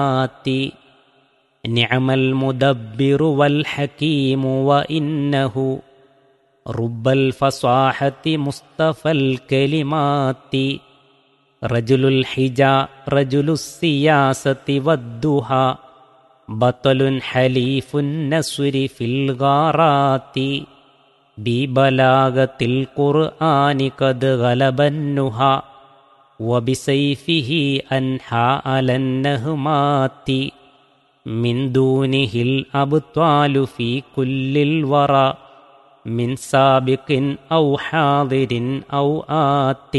آتي نعم المدبر والحكيم وإنه رب الفصاحة مصطفى الكلمات رجل الحجا رجل السياسة والدهى بطل حليف النصر في الغارات ببلاغة القرآن قد غلب النهى وبسيفه أنحى على النهمات من دونه الأبطال في كل الورى من سابق أو حاضر أو آت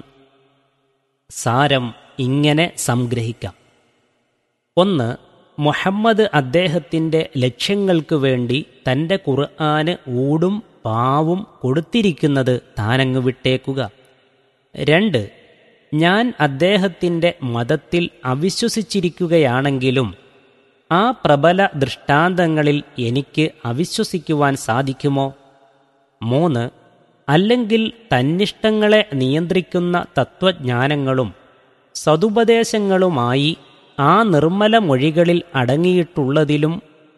സാരം ഇങ്ങനെ സംഗ്രഹിക്കാം ഒന്ന് മുഹമ്മദ് അദ്ദേഹത്തിൻ്റെ ലക്ഷ്യങ്ങൾക്ക് വേണ്ടി തൻ്റെ ഖുർആന് ഊടും പാവും കൊടുത്തിരിക്കുന്നത് താനങ്ങ് വിട്ടേക്കുക രണ്ട് ഞാൻ അദ്ദേഹത്തിൻ്റെ മതത്തിൽ അവിശ്വസിച്ചിരിക്കുകയാണെങ്കിലും ആ പ്രബല ദൃഷ്ടാന്തങ്ങളിൽ എനിക്ക് അവിശ്വസിക്കുവാൻ സാധിക്കുമോ മൂന്ന് അല്ലെങ്കിൽ തന്നിഷ്ടങ്ങളെ നിയന്ത്രിക്കുന്ന തത്വജ്ഞാനങ്ങളും സതുപദേശങ്ങളുമായി ആ നിർമ്മല മൊഴികളിൽ അടങ്ങിയിട്ടുള്ളതിലും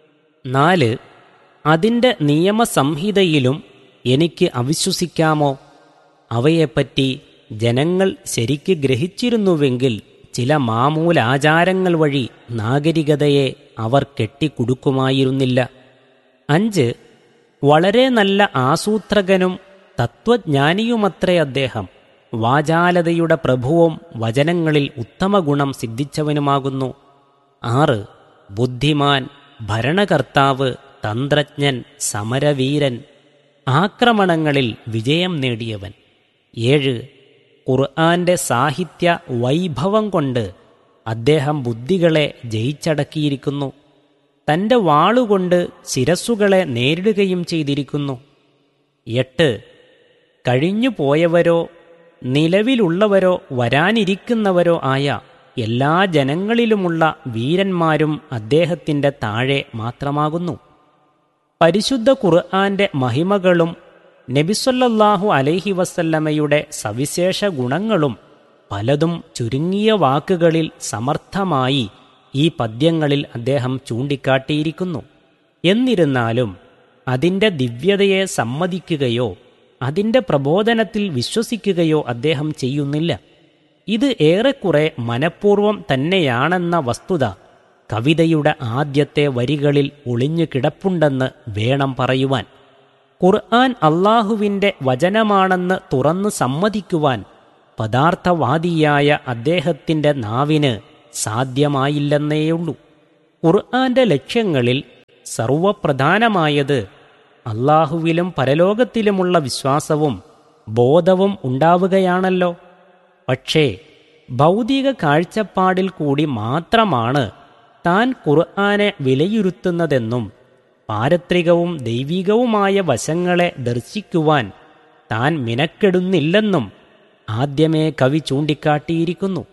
നാല് അതിൻ്റെ നിയമസംഹിതയിലും എനിക്ക് അവിശ്വസിക്കാമോ അവയെപ്പറ്റി ജനങ്ങൾ ശരിക്ക് ഗ്രഹിച്ചിരുന്നുവെങ്കിൽ ചില മാമൂലാചാരങ്ങൾ വഴി നാഗരികതയെ അവർ കെട്ടിക്കുടുക്കുമായിരുന്നില്ല അഞ്ച് വളരെ നല്ല ആസൂത്രകനും തത്വജ്ഞാനിയുമത്രേ അദ്ദേഹം വാചാലതയുടെ പ്രഭുവും വചനങ്ങളിൽ ഉത്തമ ഗുണം സിദ്ധിച്ചവനുമാകുന്നു ആറ് ബുദ്ധിമാൻ ഭരണകർത്താവ് തന്ത്രജ്ഞൻ സമരവീരൻ ആക്രമണങ്ങളിൽ വിജയം നേടിയവൻ ഏഴ് ഖുർആന്റെ സാഹിത്യ വൈഭവം കൊണ്ട് അദ്ദേഹം ബുദ്ധികളെ ജയിച്ചടക്കിയിരിക്കുന്നു തൻ്റെ വാളുകൊണ്ട് ശിരസ്സുകളെ നേരിടുകയും ചെയ്തിരിക്കുന്നു എട്ട് കഴിഞ്ഞുപോയവരോ നിലവിലുള്ളവരോ വരാനിരിക്കുന്നവരോ ആയ എല്ലാ ജനങ്ങളിലുമുള്ള വീരന്മാരും അദ്ദേഹത്തിൻ്റെ താഴെ മാത്രമാകുന്നു പരിശുദ്ധ ഖുർആന്റെ മഹിമകളും നബിസൊല്ലാഹു അലൈഹി വസല്ലമയുടെ സവിശേഷ ഗുണങ്ങളും പലതും ചുരുങ്ങിയ വാക്കുകളിൽ സമർത്ഥമായി ഈ പദ്യങ്ങളിൽ അദ്ദേഹം ചൂണ്ടിക്കാട്ടിയിരിക്കുന്നു എന്നിരുന്നാലും അതിൻ്റെ ദിവ്യതയെ സമ്മതിക്കുകയോ അതിൻ്റെ പ്രബോധനത്തിൽ വിശ്വസിക്കുകയോ അദ്ദേഹം ചെയ്യുന്നില്ല ഇത് ഏറെക്കുറെ മനഃപൂർവം തന്നെയാണെന്ന വസ്തുത കവിതയുടെ ആദ്യത്തെ വരികളിൽ ഒളിഞ്ഞു കിടപ്പുണ്ടെന്ന് വേണം പറയുവാൻ ഖുർആൻ അള്ളാഹുവിൻ്റെ വചനമാണെന്ന് തുറന്നു സമ്മതിക്കുവാൻ പദാർത്ഥവാദിയായ അദ്ദേഹത്തിൻ്റെ നാവിന് സാധ്യമായില്ലെന്നേയുള്ളൂ ഖുർആന്റെ ലക്ഷ്യങ്ങളിൽ സർവപ്രധാനമായത് അള്ളാഹുവിലും പരലോകത്തിലുമുള്ള വിശ്വാസവും ബോധവും ഉണ്ടാവുകയാണല്ലോ പക്ഷേ ഭൗതിക കാഴ്ചപ്പാടിൽ കൂടി മാത്രമാണ് താൻ ഖുർആനെ വിലയിരുത്തുന്നതെന്നും പാരത്രികവും ദൈവികവുമായ വശങ്ങളെ ദർശിക്കുവാൻ താൻ മിനക്കെടുന്നില്ലെന്നും ആദ്യമേ കവി ചൂണ്ടിക്കാട്ടിയിരിക്കുന്നു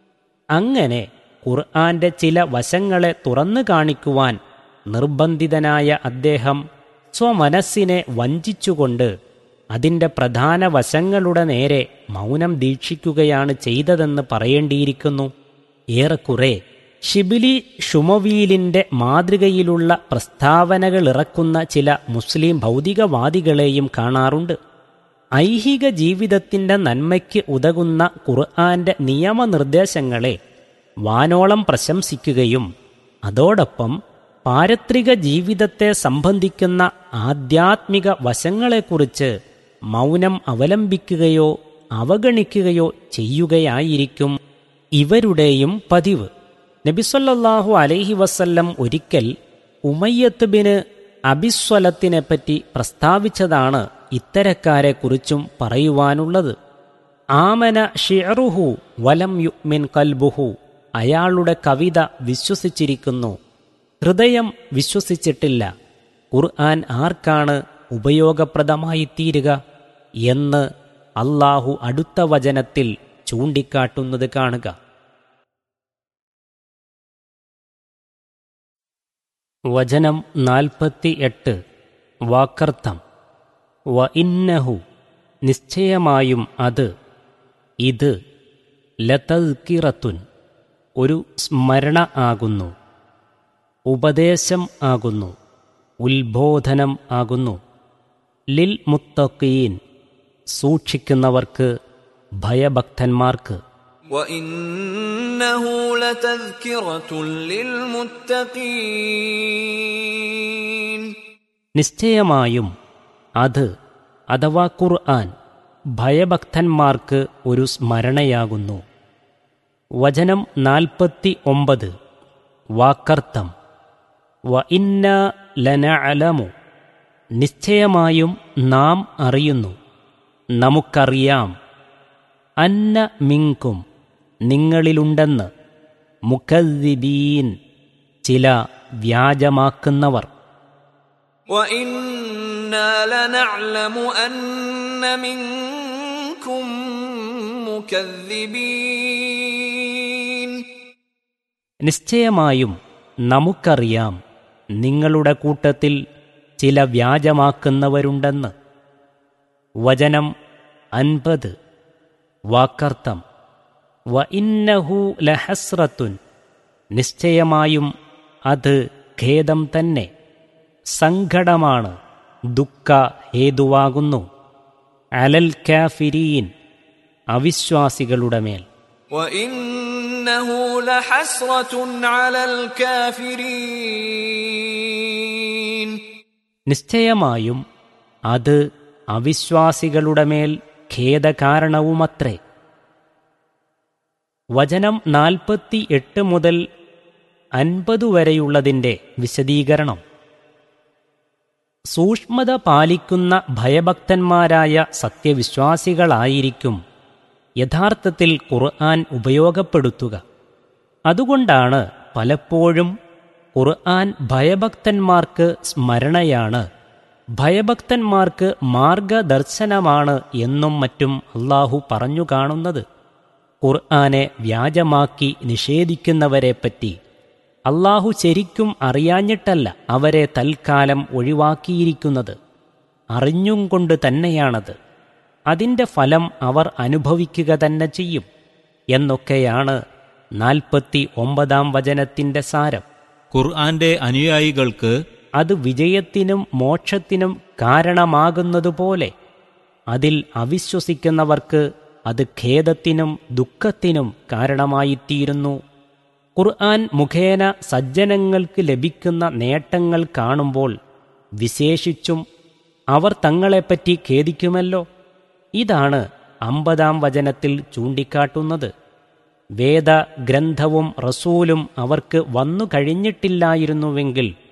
അങ്ങനെ ഖുർആന്റെ ചില വശങ്ങളെ തുറന്നു കാണിക്കുവാൻ നിർബന്ധിതനായ അദ്ദേഹം സ്വമനസ്സിനെ വഞ്ചിച്ചുകൊണ്ട് അതിൻ്റെ പ്രധാന വശങ്ങളുടെ നേരെ മൗനം ദീക്ഷിക്കുകയാണ് ചെയ്തതെന്ന് പറയേണ്ടിയിരിക്കുന്നു ഏറെക്കുറെ ഷിബിലി ഷുമവീലിൻ്റെ മാതൃകയിലുള്ള പ്രസ്താവനകളിറക്കുന്ന ചില മുസ്ലിം ഭൗതികവാദികളെയും കാണാറുണ്ട് ഐഹിക ജീവിതത്തിൻ്റെ നന്മയ്ക്ക് ഉതകുന്ന ഖുർആന്റെ നിയമനിർദ്ദേശങ്ങളെ വാനോളം പ്രശംസിക്കുകയും അതോടൊപ്പം പാരത്രിക ജീവിതത്തെ സംബന്ധിക്കുന്ന ആധ്യാത്മിക വശങ്ങളെക്കുറിച്ച് മൗനം അവലംബിക്കുകയോ അവഗണിക്കുകയോ ചെയ്യുകയായിരിക്കും ഇവരുടെയും പതിവ് നബിസൊല്ലാഹു അലൈഹി വസല്ലം ഒരിക്കൽ ഉമയ്യത്ത് ബിന് അബിസ്വലത്തിനെപ്പറ്റി പ്രസ്താവിച്ചതാണ് ഇത്തരക്കാരെക്കുറിച്ചും പറയുവാനുള്ളത് ആമന ഷിയറുഹു വലം യുഗ്മിൻ കൽബുഹു അയാളുടെ കവിത വിശ്വസിച്ചിരിക്കുന്നു ഹൃദയം വിശ്വസിച്ചിട്ടില്ല ഖുർആൻ ആർക്കാണ് ഉപയോഗപ്രദമായിത്തീരുക എന്ന് അള്ളാഹു അടുത്ത വചനത്തിൽ ചൂണ്ടിക്കാട്ടുന്നത് കാണുക വചനം നാൽപ്പത്തി എട്ട് വാക്കർത്ഥം വ ഇന്നഹു നിശ്ചയമായും അത് ഇത് ലതൽക്കിറത്തുൻ ഒരു സ്മരണ ആകുന്നു ഉപദേശം ആകുന്നു ഉത്ബോധനം ആകുന്നു ലിൽ മുത്തഖീൻ സൂക്ഷിക്കുന്നവർക്ക് ഭയഭക്തന്മാർക്ക് وإنه لتذكرة للمتقين നിശ്ചയമായും അത് അഥവാ ഖുർആൻ ഭയഭക്തന്മാർക്ക് ഒരു സ്മരണയാകുന്നു വചനം നാൽപ്പത്തി ഒമ്പത് വാക്കർത്ഥം വ ഇന്ന ലനഅലമു നിശ്ചയമായും നാം അറിയുന്നു നമുക്കറിയാം അന്ന മിങ്കും നിങ്ങളിലുണ്ടെന്ന് മുഖദ്ദിബീൻ ചില വ്യാജമാക്കുന്നവർ وإنا لنعلم أن منكم مكذبين നിശ്ചയമായും നമുക്കറിയാം നിങ്ങളുടെ കൂട്ടത്തിൽ ചില വ്യാജമാക്കുന്നവരുണ്ടെന്ന് വചനം അൻപത് വാക്കർത്ഥം വ ഇന്നഹു ലഹസ്രത്തുൻ നിശ്ചയമായും അത് ഖേദം തന്നെ സങ്കടമാണ് ദുഃഖ ഹേതുവാകുന്നു അലൽ കാഫിരീൻ അവിശ്വാസികളുടെ മേൽ وإنه لحسرة على الكافرين നിശ്ചയമായും അത് അവിശ്വാസികളുടെ മേൽ ഖേദകാരണവുമത്രേ വചനം നാൽപ്പത്തി എട്ട് മുതൽ അൻപത് വരെയുള്ളതിൻ്റെ വിശദീകരണം സൂക്ഷ്മത പാലിക്കുന്ന ഭയഭക്തന്മാരായ സത്യവിശ്വാസികളായിരിക്കും യഥാർത്ഥത്തിൽ ഖുർആൻ ഉപയോഗപ്പെടുത്തുക അതുകൊണ്ടാണ് പലപ്പോഴും ഖുർആൻ ഭയഭക്തന്മാർക്ക് സ്മരണയാണ് ഭയഭക്തന്മാർക്ക് മാർഗദർശനമാണ് എന്നും മറ്റും അള്ളാഹു പറഞ്ഞു കാണുന്നത് ഖുർആനെ വ്യാജമാക്കി നിഷേധിക്കുന്നവരെപ്പറ്റി അള്ളാഹു ശരിക്കും അറിയാഞ്ഞിട്ടല്ല അവരെ തൽക്കാലം ഒഴിവാക്കിയിരിക്കുന്നത് അറിഞ്ഞും കൊണ്ട് തന്നെയാണത് അതിൻ്റെ ഫലം അവർ അനുഭവിക്കുക തന്നെ ചെയ്യും എന്നൊക്കെയാണ് നാൽപ്പത്തി ഒമ്പതാം വചനത്തിൻ്റെ സാരം ഖുർആന്റെ അനുയായികൾക്ക് അത് വിജയത്തിനും മോക്ഷത്തിനും കാരണമാകുന്നതുപോലെ അതിൽ അവിശ്വസിക്കുന്നവർക്ക് അത് ഖേദത്തിനും ദുഃഖത്തിനും കാരണമായിത്തീരുന്നു ഖുർആൻ മുഖേന സജ്ജനങ്ങൾക്ക് ലഭിക്കുന്ന നേട്ടങ്ങൾ കാണുമ്പോൾ വിശേഷിച്ചും അവർ തങ്ങളെപ്പറ്റി ഖേദിക്കുമല്ലോ ഇതാണ് അമ്പതാം വചനത്തിൽ ചൂണ്ടിക്കാട്ടുന്നത് വേദ ഗ്രന്ഥവും റസൂലും അവർക്ക് വന്നു കഴിഞ്ഞിട്ടില്ലായിരുന്നുവെങ്കിൽ